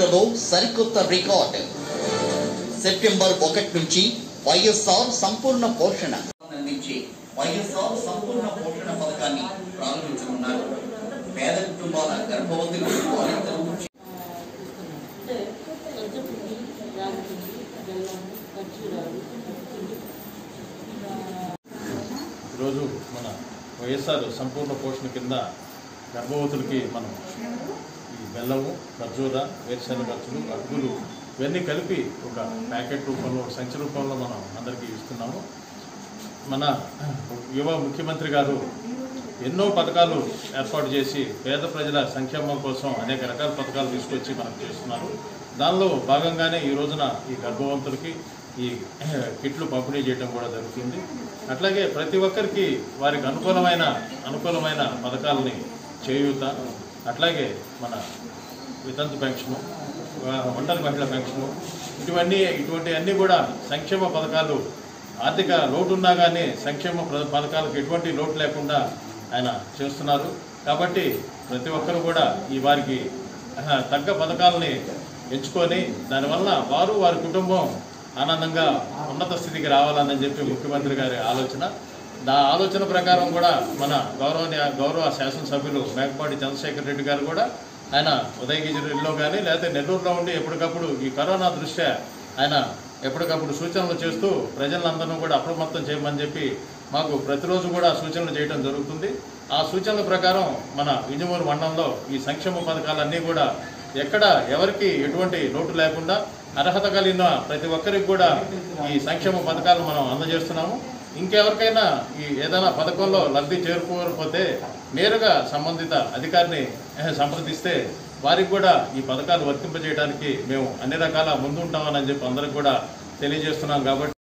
చరిత్రలో సరికొత్త record September ఒకటి నుంచి వైఎస్ఆర్ సంపూర్ణ పోషణ అందించే వైఎస్ఆర్ సంపూర్ణ పోషణ పథకాన్ని ప్రారంభించనున్నారు పేద కుటుంబాల గర్భవతులు బాలింతలు అంటే సజ్జపిండి రాగిపిండి బెల్లం ఖర్జూరాలు పిండి ఈరోజు మన వైఎస్ఆర్ సంపూర్ణ పోషణ కింద గర్భవతులకి మనం ఈ బెల్లము ఖర్జూర వేరుశెనగ ఖర్చులు అటుకులు ఇవన్నీ కలిపి ఒక ప్యాకెట్ రూపంలో ఒక సంచి రూపంలో మనం అందరికీ ఇస్తున్నాము మన యువ ముఖ్యమంత్రి గారు ఎన్నో పథకాలు ఏర్పాటు చేసి పేద ప్రజల సంక్షేమం కోసం అనేక రకాల పథకాలు తీసుకొచ్చి మనకు చేస్తున్నారు దానిలో భాగంగానే ఈ రోజున ఈ గర్భవంతులకి ఈ కిట్లు పంపిణీ చేయడం కూడా జరుగుతుంది అట్లాగే ప్రతి ఒక్కరికి వారికి అనుకూలమైన అనుకూలమైన పథకాలని చేయూత అట్లాగే మన వితంతు పెన్షను ఒంటరి మహిళ పెన్షను ఇటువంటి ఇటువంటి అన్నీ కూడా సంక్షేమ పథకాలు ఆర్థిక లోటు ఉన్నా కానీ సంక్షేమ ప్ర- పథకాలకు ఎటువంటి లోటు లేకుండా ఆయన చేస్తున్నారు కాబట్టి ప్రతి ఒక్కరు కూడా ఈ వారికి ఆహా, తగ్గ పథకాలని ఎంచుకొని దానివల్ల వారు వారి కుటుంబం ఆనందంగా ఉన్నత స్థితికి రావాలని చెప్పి ముఖ్యమంత్రి గారి ఆలోచన దా ఆలోచన ప్రకారం కూడా మన గౌరవనీయ గౌరవ శాసనసభ్యులు మేకపాటి చంద్రశేఖర్ రెడ్డి గారు కూడా ఆయన ఉదయగిరిలో కానీ లేకపోతే నెల్లూరులో ఉండి ఎప్పటికప్పుడు ఈ కరోనా దృష్ట్యా ఆయన ఎప్పటికప్పుడు సూచనలు చేస్తూ ప్రజలందరినీ కూడా అప్రమత్తం చేయమని చెప్పి మాకు ప్రతిరోజు కూడా సూచనలు చేయడం జరుగుతుంది ఆ సూచనల ప్రకారం మన వింజమూరు మండలంలో ఈ సంక్షేమ పథకాలన్నీ కూడా ఎక్కడ ఎవరికి ఎటువంటి లోటు లేకుండా అర్హత కలిగిన ప్రతి ఒక్కరికి కూడా ఈ సంక్షేమ పథకాలు మనం అందజేస్తున్నాము ఇంకెవరికైనా ఈ ఏదైనా పథకంలో లబ్ధి చేరుకోకపోతే నేరుగా సంబంధిత అధికారిని eh, సంప్రదిస్తే వారికి కూడా ఈ పథకాలు వర్తింపజేయడానికి మేము అన్ని రకాల ముందుంటామని చెప్పి అందరికి కూడా తెలియజేస్తున్నాం కాబట్టి